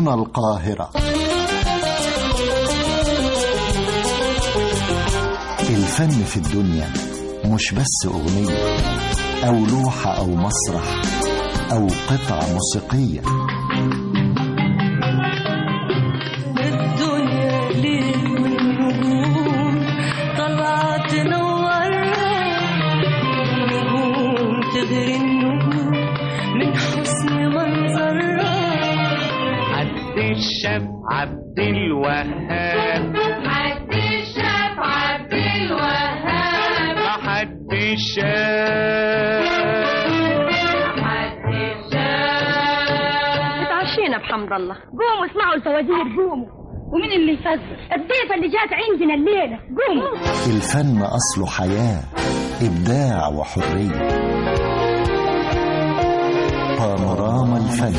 هنا القاهرة الفن في الدنيا مش بس أغنية أو لوحة أو مسرح أو قطعة موسيقية الدنيا ليل والنجوم طلعت تنورنا النجوم تغري النجوم من حسن منظرها عبد الشاف عبد الوهاب حد شاف عبد الوهاب حد الشاف حد شاف اتعشينا بحمد الله قوموا اسمعوا الفوازير قوموا ومين اللي يفزر الضيفة اللي جات عندنا الليلة قوموا الفن أصله حياة إبداع وحرية بانوراما الفن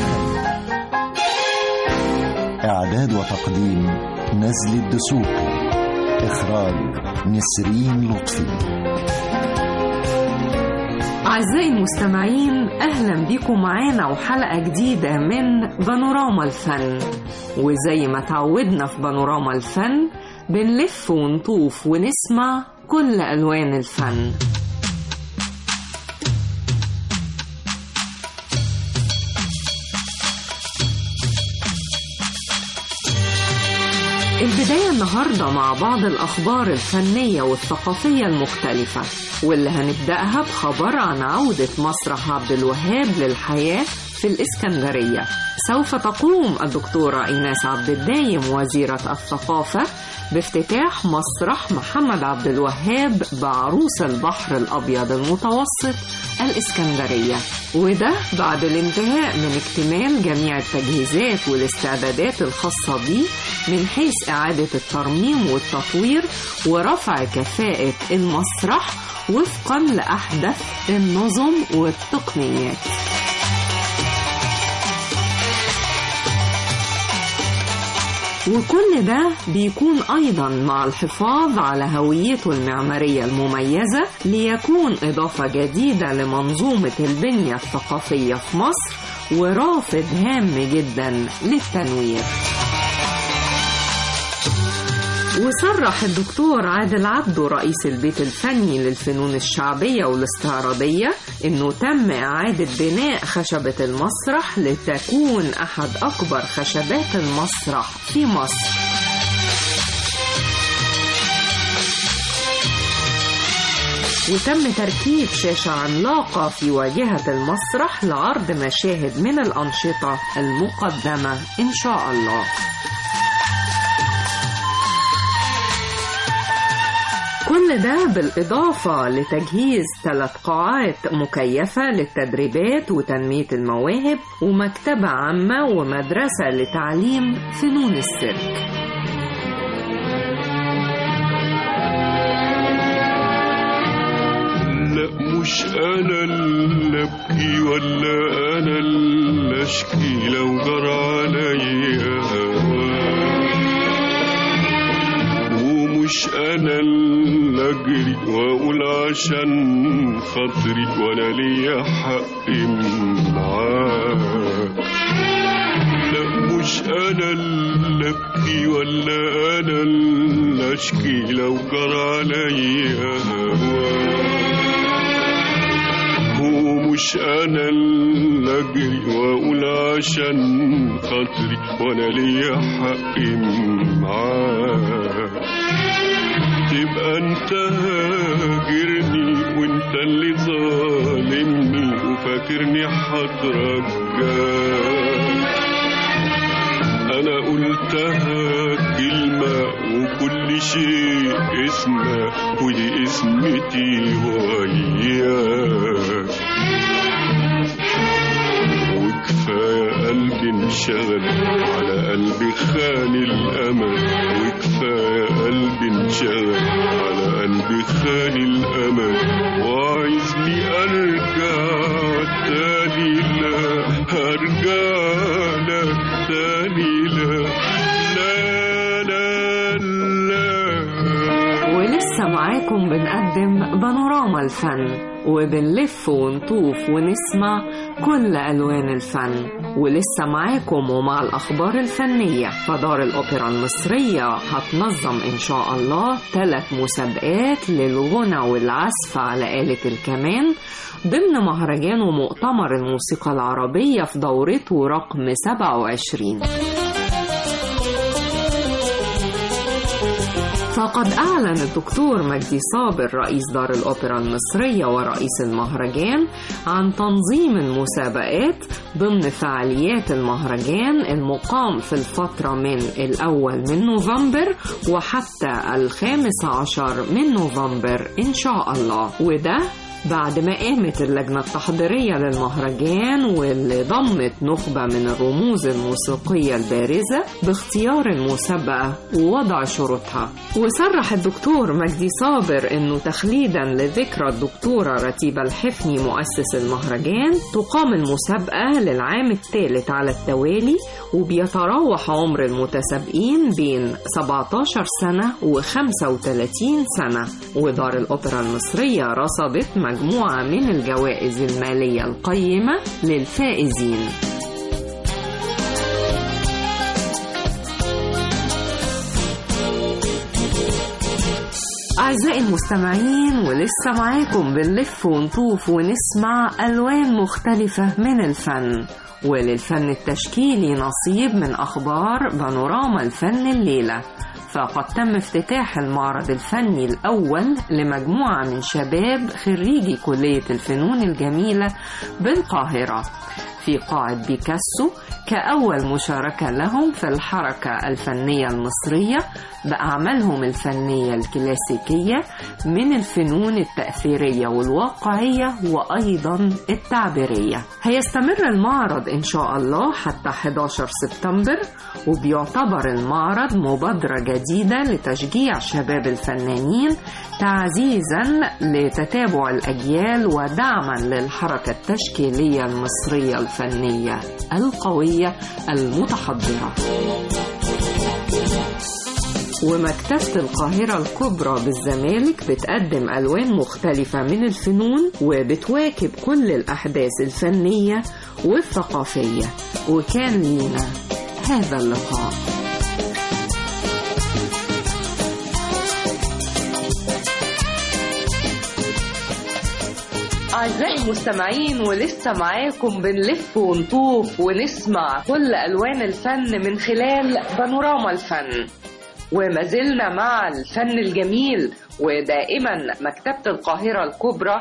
إعداد وتقديم نزل الدسوقي إخراج نسرين لطفي أعزائي المستمعين أهلا بكم معانا وحلقة جديدة من بانوراما الفن وزي ما تعودنا في بانوراما الفن بنلف ونطوف ونسمع كل ألوان الفن البداية النهاردة مع بعض الأخبار الفنية والثقافية المختلفة واللي هنبدأها بخبر عن عودة مسرح عبد الوهاب للحياة في الإسكندرية سوف تقوم الدكتورة إيناس عبد الدايم وزيرة الثقافة بافتتاح مسرح محمد عبد الوهاب بعروس البحر الأبيض المتوسط الإسكندرية وده بعد الانتهاء من اكتمال جميع التجهيزات والاستعدادات الخاصة به من حيث إعادة الترميم والتطوير ورفع كفاءة المسرح وفقا لأحدث النظم والتقنيات وكل ده بيكون أيضا مع الحفاظ على هويته المعمارية المميزة ليكون إضافة جديدة لمنظومة البنية الثقافية في مصر ورافد هام جدا للتنوير وصرح الدكتور عادل عبده رئيس البيت الفني للفنون الشعبية والاستعراضية إنه تم إعادة بناء خشبة المسرح لتكون أحد أكبر خشبات المسرح في مصر وتم تركيب شاشة عملاقة في واجهة المسرح لعرض مشاهد من الأنشطة المقدمة إن شاء الله كل ده بالإضافة لتجهيز ثلاث قاعات مكيفة للتدريبات وتنمية المواهب ومكتبة عامة ومدرسة لتعليم فنون السيرك لا مش انا اللي ابكي ولا انا اللي اشكي لو جرى عليا هواك ومش انا اللي اجري واقول عشان خاطري ولا ليا حق معاك لا مش انا اللي ابكي ولا انا اللي اشكي لو جرى عليا هواك ومش انا اللي اجري واقول عشان خاطري وانا ليا حق معاك تبقى انت هاجرني وانت اللي ظالمني وفاكرني هترجاك انا قلتها كلمة وكل شيء اسمه ودي اسمتي وياك وكفاية قلبي انشغل على قلبي خان الأمل وكفاية قلبي انشغل على قلبي خان الأمل وعايزني أرجع تاني لا هرجع لك تاني لا لا لا لا ولسه ولسه معاكم بنقدم بانوراما الفن وبنلف ونطوف ونسمع كل ألوان الفن ولسه معاكم ومع الأخبار الفنية فدار الأوبرا المصرية هتنظم إن شاء الله ثلاث مسابقات للغنى والعزف على آلة الكمان ضمن مهرجان ومؤتمر الموسيقى العربية في دورته رقم 27 فقد أعلن الدكتور مجدي صابر رئيس دار الأوبرا المصرية ورئيس المهرجان عن تنظيم المسابقات ضمن فعاليات المهرجان المقام في الفترة من الأول من نوفمبر وحتى الخامس عشر من نوفمبر إن شاء الله وده بعد ما قامت اللجنة التحضيرية للمهرجان واللي ضمت نخبة من الرموز الموسيقية البارزة باختيار المسابقة ووضع شروطها وصرح الدكتور مجدي صابر انه تخليدا لذكرى الدكتورة رتيبة الحفني مؤسس المهرجان تقام المسابقة للعام الثالث على التوالي وبيتراوح عمر المتسابقين بين 17 سنة و 35 سنة ودار الأوبرا المصرية رصدت مجموعة من الجوائز المالية القيمة للفائزين أعزائي المستمعين ولسه معاكم بنلف ونطوف ونسمع ألوان مختلفة من الفن وللفن التشكيلي نصيب من أخبار بانوراما الفن الليلة فقد تم افتتاح المعرض الفني الأول لمجموعة من شباب خريجي كلية الفنون الجميلة بالقاهرة في قاعة بيكاسو كأول مشاركة لهم في الحركة الفنية المصرية بأعمالهم الفنية الكلاسيكية من الفنون التأثيرية والواقعية وأيضا التعبيرية هيستمر المعرض إن شاء الله حتى 11 سبتمبر وبيعتبر المعرض مبادرة جديدة لتشجيع شباب الفنانين تعزيزا لتتابع الأجيال ودعما للحركة التشكيلية المصرية الفنية القوية المتحضرة ومكتبة القاهرة الكبرى بالزمالك بتقدم ألوان مختلفة من الفنون وبتواكب كل الأحداث الفنية والثقافية وكان لينا هذا اللقاء أعزائي المستمعين ولسه معاكم بنلف ونطوف ونسمع كل ألوان الفن من خلال بانوراما الفن وما زلنا مع الفن الجميل ودائما مكتبة القاهرة الكبرى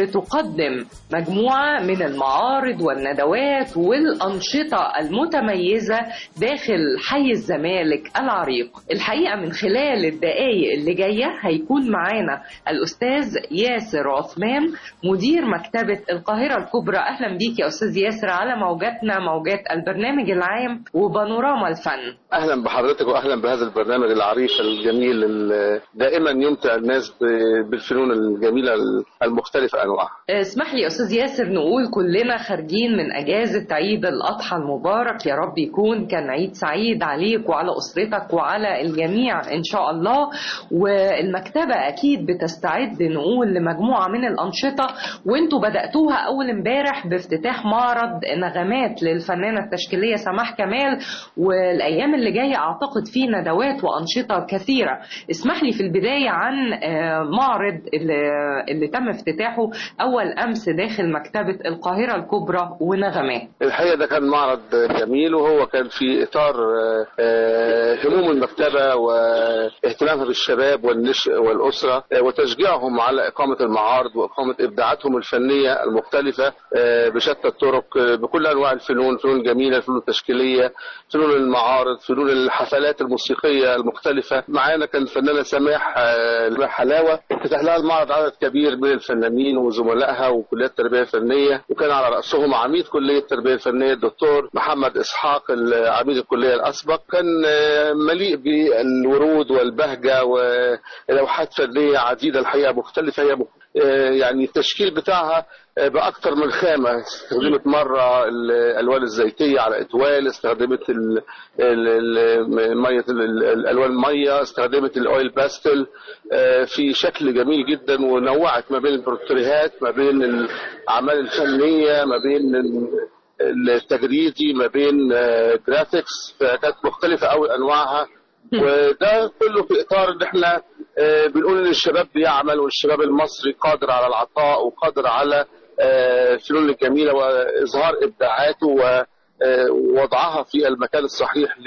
بتقدم مجموعة من المعارض والندوات والأنشطة المتميزة داخل حي الزمالك العريق الحقيقة من خلال الدقايق اللي جاية هيكون معانا الأستاذ ياسر عثمان مدير مكتبة القاهرة الكبرى أهلا بيك يا أستاذ ياسر على موجاتنا موجات البرنامج العام وبانوراما الفن اهلا بحضرتك واهلا بهذا البرنامج العريق الجميل اللي دائما يمتع الناس ب- بالفنون الجميله المختلفه انواعها اسمح لي يا استاذ ياسر نقول كلنا خارجين من اجازه عيد الاضحى المبارك يا رب يكون كان عيد سعيد عليك وعلى اسرتك وعلى الجميع ان شاء الله والمكتبه اكيد بتستعد نقول لمجموعه من الانشطه وانتوا بداتوها اول امبارح بافتتاح معرض نغمات للفنانه التشكيليه سماح كمال والايام اللي جايه اعتقد فيه ندوات وانشطه كثيره اسمح لي في البدايه عن آه، معرض اللي, اللي تم افتتاحه اول امس داخل مكتبه القاهره الكبرى ونغمات الحقيقه ده كان معرض جميل وهو كان في اطار آه، آه، هموم المكتبه واهتمامها بالشباب والنشء والاسره آه، وتشجيعهم على اقامه المعارض واقامه ابداعاتهم الفنيه المختلفه آه، بشتى الطرق آه، بكل انواع الفنون الفنون الجميله الفنون التشكيليه فنون المعارض فنون الحفلات الموسيقيه المختلفه معانا كان الفنانه سماح آه، سماح حلاوه فتح لها المعرض عدد كبير من الفنانين وزملائها وكليات التربيه الفنيه وكان على راسهم عميد كليه التربيه الفنيه الدكتور محمد اسحاق عميد الكليه الاسبق كان آه، مليء بالورود والبهجه ولوحات فنيه عديده الحقيقه مختلفه هي آه، يعني التشكيل بتاعها آه، باكثر من خامه استخدمت مره الالوان الزيتيه على اتوال استخدمت ال- ال- ال- ميه ال- ال- الالوان ميه استخدمت الاويل باستل آه، في شكل جميل جدا ونوعت ما بين البورتريهات ما بين الاعمال الفنيه ما بين ال- التجريدي ما بين آه، جرافيكس فكانت مختلفه قوي انواعها وده كله في اطار ان احنا آه، بنقول ان الشباب بيعمل والشباب المصري قادر على العطاء وقادر على آه، الفنون الجميله واظهار ابداعاته ووضعها في المكان الصحيح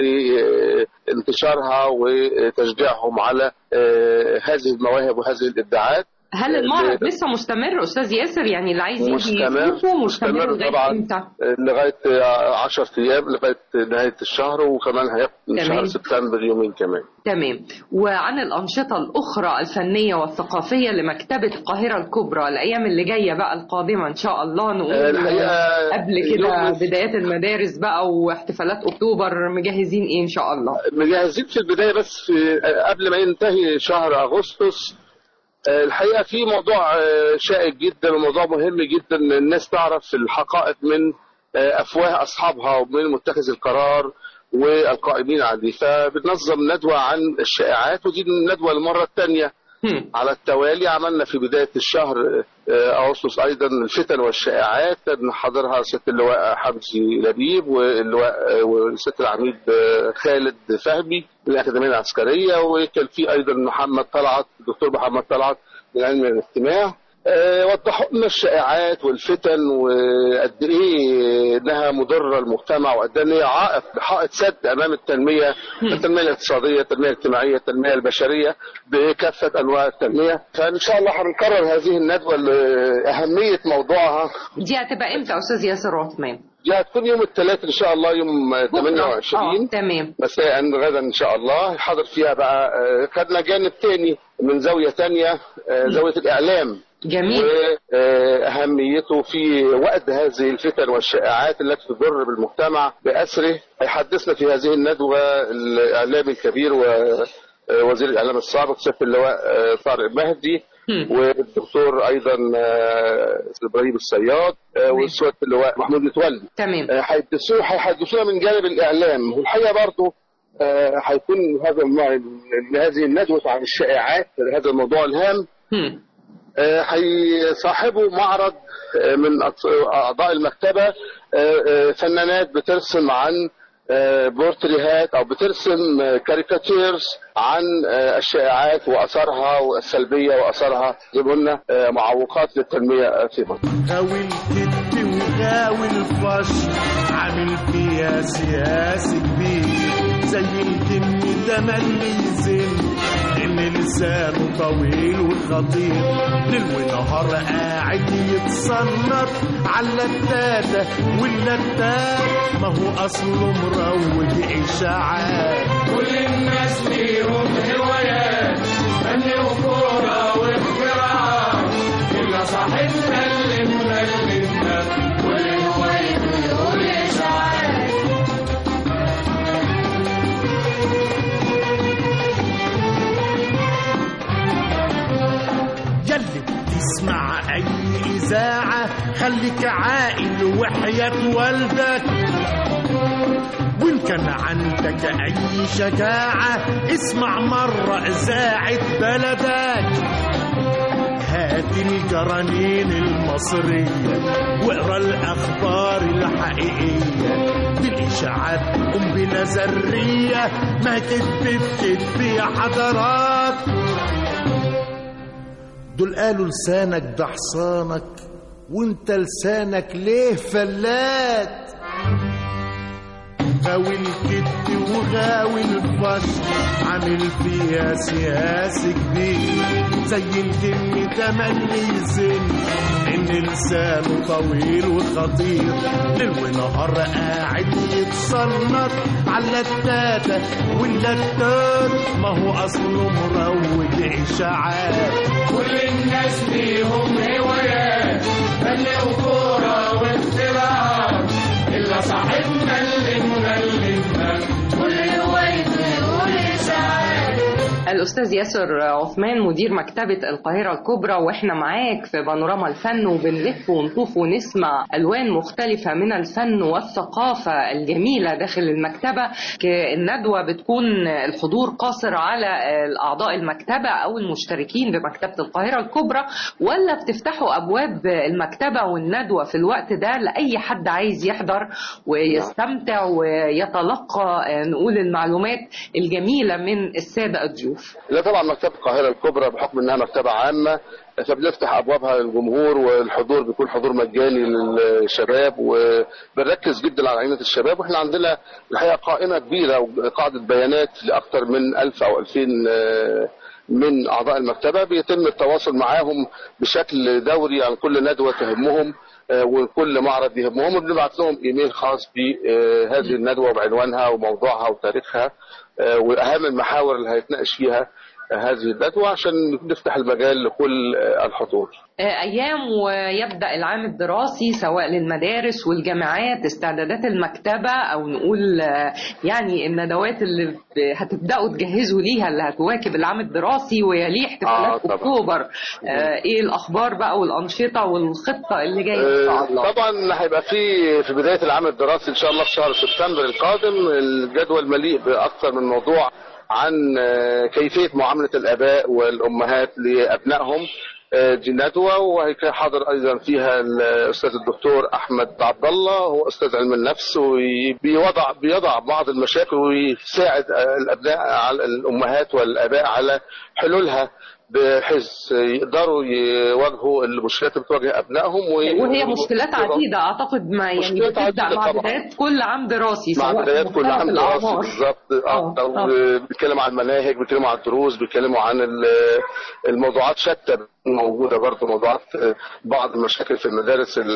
لانتشارها وتشجيعهم على آه، هذه المواهب وهذه الابداعات هل المعرض لسه مستمر استاذ ياسر يعني اللي عايز يجي مستمر يشوفه مستمر مستمر لغايه طبعا امتى؟ لغايه 10 ايام لغايه نهايه الشهر وكمان هيبقى من تمام. شهر سبتمبر يومين كمان تمام وعن الأنشطة الأخرى الفنية والثقافية لمكتبة القاهرة الكبرى الأيام اللي جاية بقى القادمة إن شاء الله نقول آه، الحقيقة قبل كده يوم- بدايات المدارس بقى واحتفالات أكتوبر مجهزين إيه إن شاء الله مجهزين في البدايه بس في قبل ما ينتهي شهر اغسطس آه، الحقيقه في موضوع آه، شائك جدا وموضوع مهم جدا إن الناس تعرف الحقائق من آه، افواه اصحابها ومن متخذ القرار والقائمين عليه فبننظم ندوه عن الشائعات ودي الندوه المره الثانيه هم. على التوالي عملنا في بداية الشهر آه، أغسطس أيضا الفتن والشائعات كان حاضرها ست اللواء حمزي لبيب واللواء آه، والست العميد آه، خالد فهمي من الأكاديمية العسكرية وكان في أيضا محمد طلعت الدكتور محمد طلعت من علم الاجتماع آه، وضحوا لنا الشائعات والفتن وقد ايه انها مضره للمجتمع وقد ايه إن هي عائق حائط سد امام التنميه التنميه الاقتصاديه التنميه الاجتماعيه التنميه البشريه بكافه انواع التنميه فان شاء الله هنكرر هذه الندوه لاهميه موضوعها دي هتبقى إمتى يا أستاذ ياسر عثمان؟ دي هتكون يوم الثلاث ان شاء الله يوم بكرة. 28 آه تمام مساء غدا ان شاء الله حاضر فيها بقى آه، خدنا جانب تاني من زاويه تانية آه، زاويه الاعلام جميل وأهميته في وقت هذه الفتن والشائعات التي تضر بالمجتمع بأسره هيحدثنا في هذه الندوة الإعلامي الكبير ووزير الإعلام السابق سيادة اللواء آه، طارق مهدي هم. والدكتور أيضا آه، إبراهيم الصياد آه، وسيادة اللواء محمود متولي تمام آه، هيحدثونا هيحدثونا من جانب الإعلام والحقيقة برضه آه، هيكون هذا النوع هذه الندوة عن الشائعات هذا الموضوع الهام هم. آه، هيصاحبوا معرض آه، من أط- اعضاء المكتبه آه، آه، فنانات بترسم عن آه، بورتريهات او بترسم آه، كاريكاتيرز عن آه، الشائعات واثارها والسلبيه واثارها زي ما قلنا آه، معوقات للتنميه في مصر. غاوي الكت وغاوي الفش عامل فيها سياسي كبير زي الجن ده ملي يزن ان لسانه طويل وخطير ليل ونهار قاعد يتصنط على اللتاتة واللتات ما هو اصله مروج اشاعات كل الناس ليهم هوايات فن وكورة واختراعات إلا صاحبنا اللي مغلبنا كل هواية بيقول إشاعات يلي تسمع أي إذاعة خليك عاقل وحياة والدك وإن كان عندك أي شجاعة اسمع مرة إذاعة بلدك هات الجرانين المصرية واقرا الأخبار الحقيقية دي الإشاعات قنبلة ذرية ما كدبت كدب يا حضرات دول قالوا لسانك ده حصانك وانت لسانك ليه فلات غاوي الكت وغاوي الفش عامل فيها سياسي كبير زي الجن تملي يزن ان لسانه طويل وخطير ليل ونهار قاعد يتصنط على اللتاتة واللتات ما هو اصله مروج اشاعات كل الناس ليهم هوايات فن وكورة واختراعات إلا صاحبنا اللي مغلبنا كل هوايته يقول إشاعات الأستاذ ياسر عثمان مدير مكتبة القاهرة الكبرى وإحنا معاك في بانوراما الفن وبنلف ونطوف ونسمع ألوان مختلفة من الفن والثقافة الجميلة داخل المكتبة ك- الندوة بتكون الحضور قاصر على أعضاء المكتبة أو المشتركين بمكتبة القاهرة الكبرى ولا بتفتحوا أبواب المكتبة والندوة في الوقت ده لأي حد عايز يحضر ويستمتع ويتلقى آه، نقول المعلومات الجميلة من السادة الضيوف لا طبعا مكتبة القاهرة الكبرى بحكم انها مكتبة عامة فبنفتح ابوابها للجمهور والحضور بيكون حضور مجاني للشباب وبنركز جدا على عينة الشباب واحنا عندنا الحقيقة قائمة كبيرة وقاعدة بيانات لاكثر من 1000 او 2000 آه، من اعضاء المكتبة بيتم التواصل معاهم بشكل دوري عن كل ندوة تهمهم آه، وكل معرض يهمهم وبنبعت لهم ايميل خاص بهذه الندوة وبعنوانها وموضوعها وتاريخها آه، واهم المحاور اللي هيتناقش فيها آه، هذه الندوة عشان نفتح المجال لكل آه، الحضور آه، أيام ويبدأ العام الدراسي سواء للمدارس والجامعات استعدادات المكتبة أو نقول آه، يعني الندوات اللي ب- هتبدأوا تجهزوا ليها اللي هتواكب العام الدراسي ويليه احتفالات آه، طبعاً. أكتوبر آه، إيه الأخبار بقى والأنشطة والخطة اللي جاية إن شاء الله آه، طبعا هيبقى في في بدايه العام الدراسي ان شاء الله في شهر سبتمبر القادم الجدول مليء باكثر من موضوع عن آه، كيفيه معامله الاباء والامهات لابنائهم آه، دي ندوه وهيكون حاضر ايضا فيها الاستاذ الدكتور احمد عبد الله هو استاذ علم النفس وبيوضع بيضع بعض المشاكل ويساعد آه، الابناء على الامهات والاباء على حلولها بحيث يقدروا يواجهوا المشكلات اللي بتواجه ابنائهم و- وهي مشكلات عديدة أعتقد ما يعني مشكلات بتبدأ عديدة مع طبعاً. بداية كل عام دراسي مع سواء بدايات في كل مختلف عام دراسي الأعمار. بالظبط آه، اه آه. بيتكلموا عن المناهج بيتكلموا عن الدروس بيتكلموا عن ال- الموضوعات شتى موجوده برضه موضوعات آه، بعض المشاكل في المدارس ال-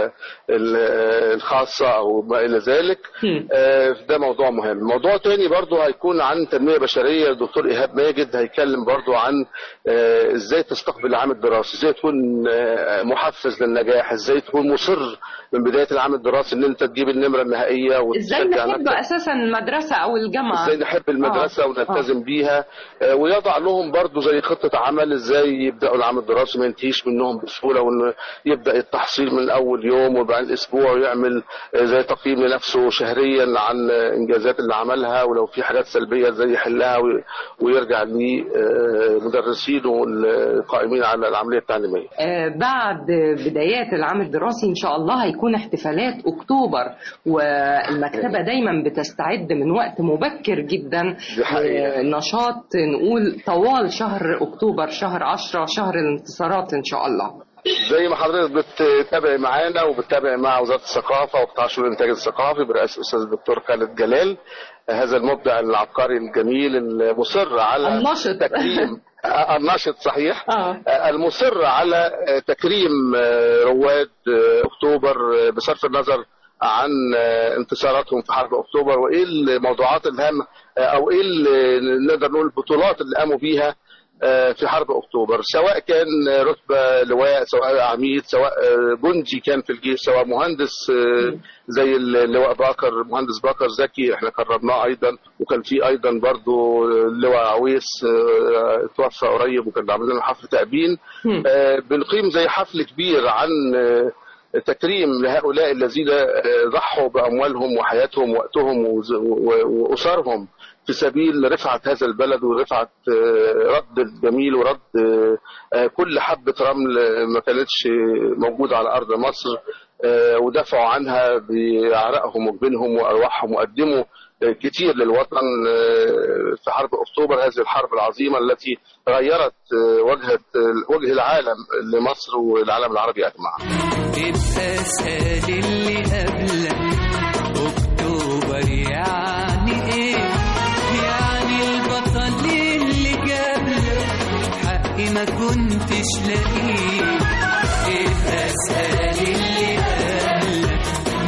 ال- الخاصه او ما الى ذلك آه، ده موضوع مهم موضوع تاني برضه هيكون عن تنميه بشريه الدكتور ايهاب ماجد هيتكلم برضه عن آه، ازاي تستقبل العام الدراسي ازاي تكون آه، محفز للنجاح ازاي تكون مصر من بدايه العام الدراسي ان انت تجيب النمره النهائيه ازاي وتشجع نحب نفسك اساسا المدرسه او الجامعه ازاي نحب المدرسه آه. ونلتزم بيها آه، ويضع لهم برضو زي خطه عمل ازاي يبداوا العام الدراسي ما ينتهيش منهم بسهوله وان يبدا التحصيل من اول يوم وبعد اسبوع ويعمل آه، زي تقييم لنفسه شهريا عن آه، انجازات اللي عملها ولو في حاجات سلبيه ازاي يحلها وي- ويرجع لمدرسينه القائمين على العمليه التعليميه آه، بعد بدايات العام الدراسي ان شاء الله هيكون احتفالات اكتوبر والمكتبه دايما بتستعد من وقت مبكر جدا دي حقيقة. نشاط نقول طوال شهر اكتوبر شهر عشرة شهر الانتصارات ان شاء الله زي ما حضرتك بتتابع معانا وبتتابع مع وزاره الثقافه وقطاع شؤون الانتاج الثقافي برئاسه الاستاذ الدكتور خالد جلال هذا المبدع العبقري الجميل المصر على النشط. تكريم آه، الناشط صحيح آه. آه، المصر على آه، تكريم آه، رواد آه، اكتوبر آه، بصرف النظر عن آه، انتصاراتهم في حرب اكتوبر وايه الموضوعات الهامه آه، او ايه اللي نقدر نقول البطولات اللي قاموا بيها آه، في حرب اكتوبر سواء كان رتبه لواء سواء عميد سواء آه، جندي كان في الجيش سواء مهندس آه، زي اللواء باكر مهندس باكر زكي احنا كرمناه ايضا وكان في ايضا برضو اللواء عويس آه، توفى قريب وكان عاملين له حفل تأبين آه، بنقيم زي حفل كبير عن آه، تكريم لهؤلاء الذين آه، ضحوا بأموالهم وحياتهم ووقتهم وز- و- وأسرهم في سبيل رفعة هذا البلد ورفعة آه، رد الجميل ورد آه، آه، كل حبة رمل ما كانتش موجودة على أرض مصر آه، ودافعوا عنها بأعرائهم وجبينهم وأرواحهم وقدموا آه، كتير للوطن آه، في حرب أكتوبر هذه الحرب العظيمة التي غيرت آه، وجهة وجه العالم لمصر والعالم العربي أجمع تبقى سال اللي قبلك اكتوبر يعني ايه يعني البطل اللي جابلك حقي ما كنتش لاقيه تبقى سال اللي قبلك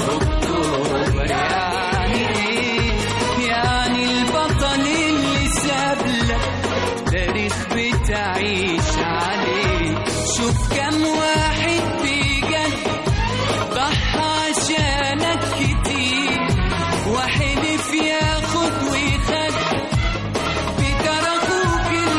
اكتوبر يعني ايه يعني البطل اللي سابلك تاريخ بتعيش عليه شوف كم واحد بجد ضحى عشانك كتير وحلف ياخد ويخد بكرهوك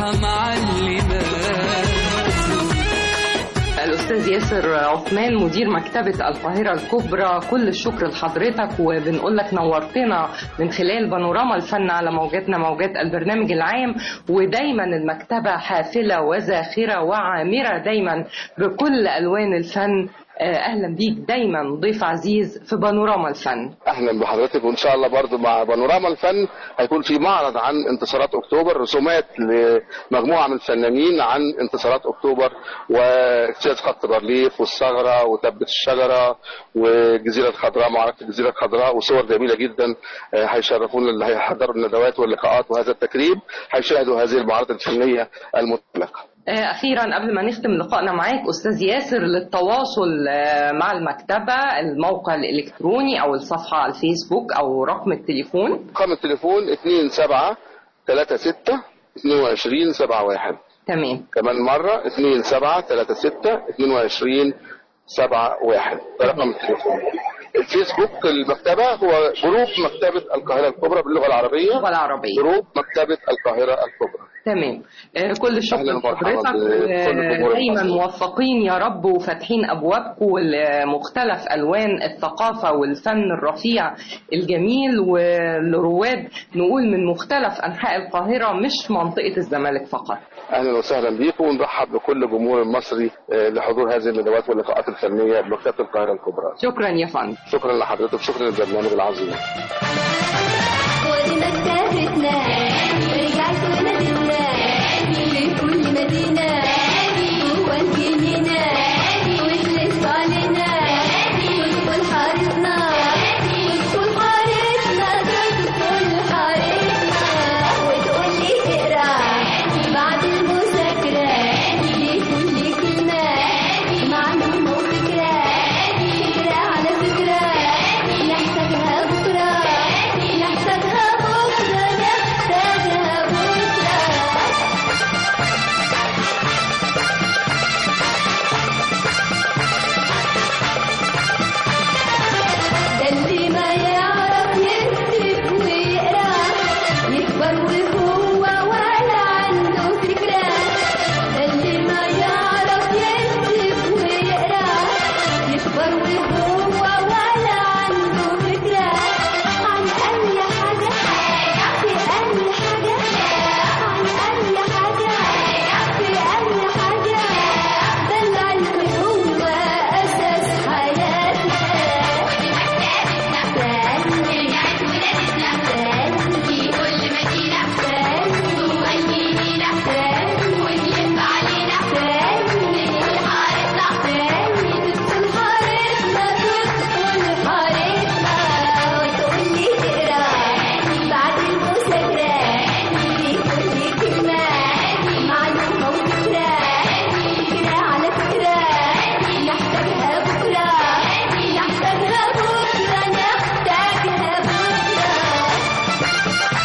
صحة معلمة الأستاذ ياسر عثمان مدير مكتبة القاهرة الكبرى كل الشكر لحضرتك وبنقول لك نورتنا من خلال بانوراما الفن على موجاتنا موجات البرنامج العام ودايما المكتبة حافلة وزاخرة وعامرة دايما بكل ألوان الفن آه، أهلا بيك دايما ضيف عزيز في بانوراما الفن اهلا بحضرتك وان شاء الله برضو مع بانوراما الفن هيكون في معرض عن انتصارات اكتوبر رسومات لمجموعه من الفنانين عن انتصارات اكتوبر واجتياز خط بارليف والثغره وتبت الشجره والجزيره الخضراء معركه الجزيره الخضراء وصور جميله جدا آه، هيشرفونا اللي هيحضروا الندوات واللقاءات وهذا التكريم هيشاهدوا هذه المعارض الفنيه المطلقه آه، أخيرا قبل ما نختم لقائنا معاك أستاذ ياسر للتواصل آه، مع المكتبة الموقع الإلكتروني أو الصفحة على الفيسبوك أو رقم التليفون رقم التليفون 27 36 22 71 تمام كمان مرة 27 36 22 71 ده رقم التليفون الفيسبوك المكتبة هو جروب مكتبة القاهرة الكبرى باللغة العربية باللغة العربية جروب مكتبة القاهرة الكبرى تمام آه، كل الشكر أهلاً ومرحباً لحضرتك بكل آه، جمهور دايما المصري. موفقين يا رب وفاتحين ابوابكم لمختلف الوان الثقافه والفن الرفيع الجميل والرواد نقول من مختلف انحاء القاهره مش منطقه الزمالك فقط اهلا وسهلا بيكم ونرحب بكل جمهور المصري آه، لحضور هذه الندوات واللقاءات الفنيه بمكتبه القاهره الكبرى. شكرا يا فندم شكرا لحضرتك شكرا للبرنامج العظيم. ودي مكتبتنا رجعت ونادتنا في كل مدينة جوا الجنينة وتلف علينا وتدخل حارتنا وتدخل حارتنا تدخل حارتنا وتقول لي اقرا بعد المذاكرة لكل كلمة معلومة وفكرة فكرة على فكرة نحتاجها بكرة نحتاجها بكرة نحتاجها بكرة ده اللي ما يعرف يكتب ويقرا يكبر وهو ولا عنده فكرة ده اللي ما يعرف يكتب ويقرا يكبر وهو ولا عنده فكرة عن أي حاجة في أي حاجة عن أي حاجة في أي حاجة ده العلم هو أساس حياتنا على فكرة نحتاجها بكرة نحتاجها بكرة نحتاجها بكرة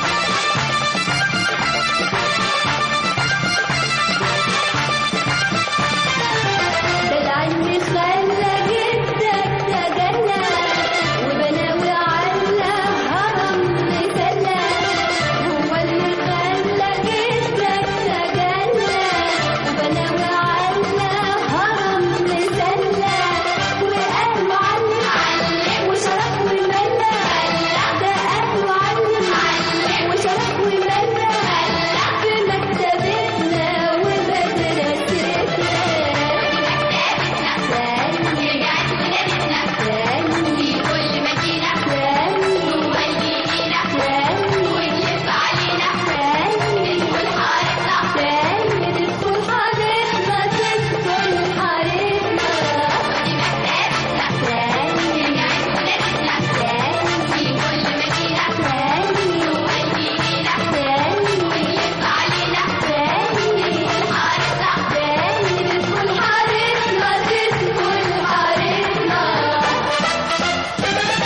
ده العلم خلى جدك تجنى وبناوي على هرم مثلى هو اللي خلى جدك تجنى وبناوي على هرم مثلى وقال معلم وشرف وملى ده قال معلم وشرف وملى في مكتبتنا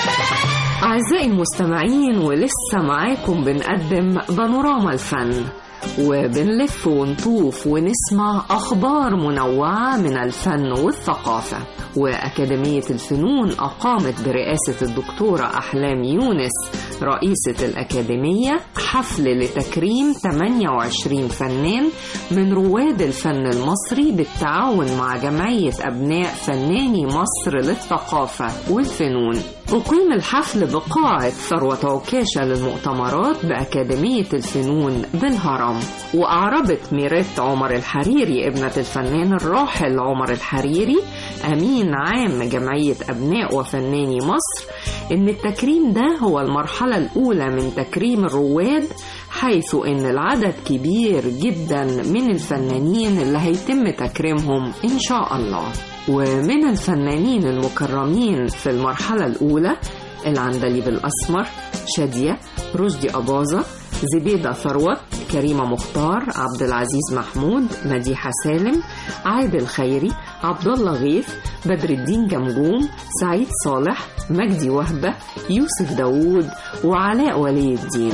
أعزائي المستمعين ولسه معاكم بنقدم بانوراما الفن وبنلف ونطوف ونسمع أخبار منوعة من الفن والثقافة وأكاديمية الفنون أقامت برئاسة الدكتورة أحلام يونس رئيسة الأكاديمية حفل لتكريم 28 فنان من رواد الفن المصري بالتعاون مع جمعية أبناء فناني مصر للثقافة والفنون أقيم الحفل بقاعة ثروة عكاشة للمؤتمرات بأكاديمية الفنون بالهرم وأعربت ميريت عمر الحريري ابنة الفنان الراحل عمر الحريري أمين عام جمعية أبناء وفناني مصر إن التكريم ده هو المرحلة الأولى من تكريم الرواد حيث إن العدد كبير جدا من الفنانين اللي هيتم تكريمهم إن شاء الله ومن الفنانين المكرمين في المرحلة الأولى العندليب الأسمر شادية رشدي أباظة زبيدة ثروت كريمة مختار عبد العزيز محمود مديحة سالم عادل خيري عبد الله غيث بدر الدين جمجوم سعيد صالح مجدي وهبة يوسف داوود وعلاء ولي الدين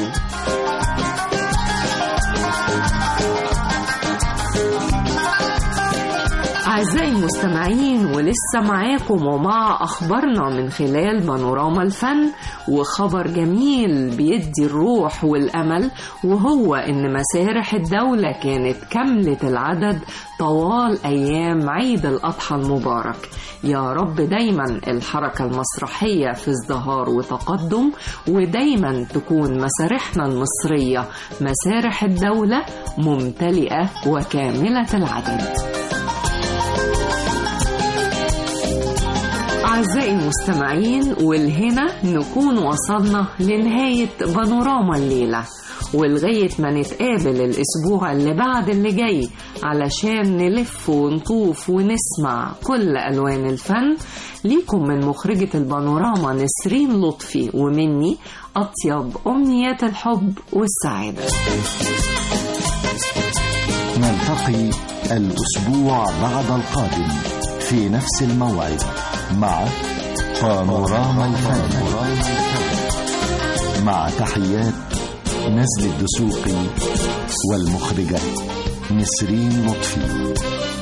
أعزائي المستمعين ولسه معاكم ومع أخبارنا من خلال بانوراما الفن وخبر جميل بيدي الروح والأمل وهو إن مسارح الدولة كانت كاملة العدد طوال أيام عيد الأضحى المبارك يا رب دايما الحركة المسرحية في ازدهار وتقدم ودايما تكون مسارحنا المصرية مسارح الدولة ممتلئة وكاملة العدد أعزائي المستمعين والهنا نكون وصلنا لنهاية بانوراما الليلة ولغاية ما نتقابل الأسبوع اللي بعد اللي جاي علشان نلف ونطوف ونسمع كل ألوان الفن ليكم من مخرجة البانوراما نسرين لطفي ومني أطيب أمنيات الحب والسعادة نلتقي الأسبوع بعد القادم في نفس الموعد مع بانوراما الفن مع تحيات نزل الدسوقي والمخرجة نسرين لطفي